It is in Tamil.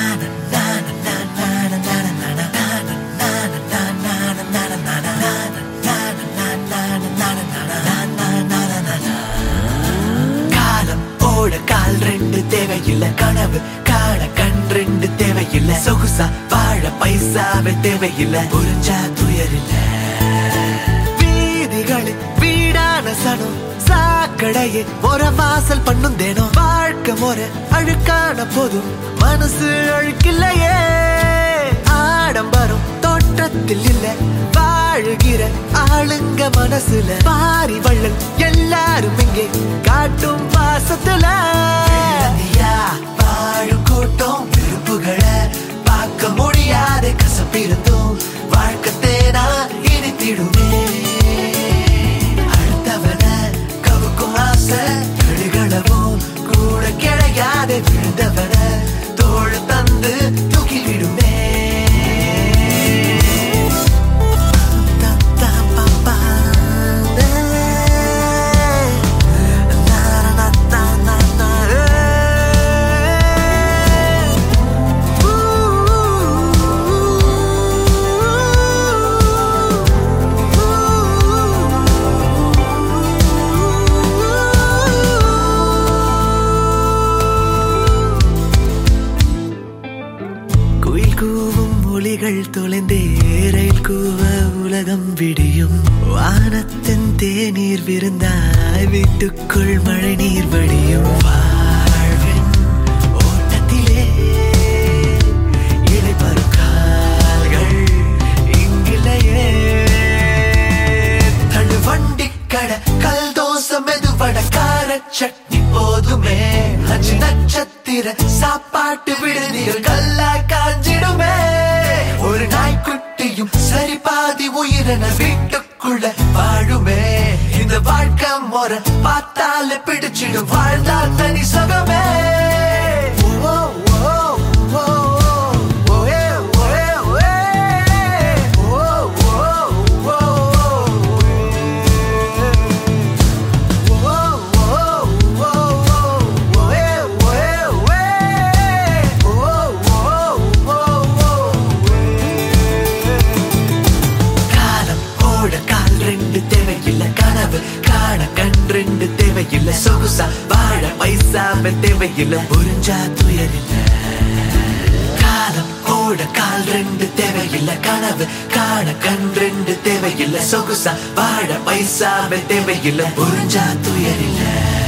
காலம் ஓட கால் ரெண்டு தேவையில்லை கனவு காண கண் ரெண்டு தேவையில்லை சொகுசா வாழ பைசாவே தேவையில்லை புரிஞ்சா துயரில்ல வீதிகளில் வீடான சனம் சாக்கடையே ஒரு வாசல் பண்ணும் தேனும் வாழ்க்கை முறை அழுக்கான போதும் மனசு அழுக்கில்லையே ஆடம்பரம் தோட்டத்தில் இல்ல வாழுகிற ஆளுங்க மனசுல பாரி வள்ளல் எல்லாரும் இங்கே காட்டும் பாசத்துல வாழும் கூட்டம் விருப்புகளை பார்க்க முடியாத கசப்பிருந்தும் வாழ்க்கை தேனா இனித்திடுமே அடுத்தவன கவுக்கும் ஆசை கழுகளவும் கூட கிடையாத விழுந்தவன தோள் தந்து தூக்கி விடுமே குயில் கூவும் ஒளிகள் தொலைந்தே ரயில் கூவ உலகம் விடியும் வானத்தின் தேநீர் விருந்தாய் வீட்டுக்குள் மழை நீர் வடியும் வாழ்வின் ஓட்டத்திலே இளைப்பரும் கால்கள் இங்கில்லையே தள்ளுவண்டி கடை கல் தோசை மெதுவட கார சட்னி போதுமே அஞ்சு நட்சத்திர சாப்பாட்டு விடுதிகள் கல்லா காஞ்சிடுமே ஒரு நாய்க்குட்டியும் சரி பாதி உயிரென வீட்டுக்குள்ள வாழுமே இந்த வாழ்க்கை முறை பார்த்தாலே பிடிச்சிடும் வாழ்ந்தா தனி சுகமே ஓ, ஓ, ஓ, ஓ, ஏ, ஓ, ஏ, ஓ, ஏ. ஓ, ஓ, ஓ, காலம் ஓட கால் ரெண்டு தேவையில்லை கனவு காண கண் ரெண்டு தேவையில்லை சொகுசா வாழ பைசாவே தேவையில்லை புரிஞ்சா துயரில்லை காலம் ஓட கால் ரெண்டு தேவையில்லை கனவு காண கண் ரெண்டு தேவையில்லை சொகுசா வாழ பைசாவே தேவையில்லை புரிஞ்சா துயரில்லை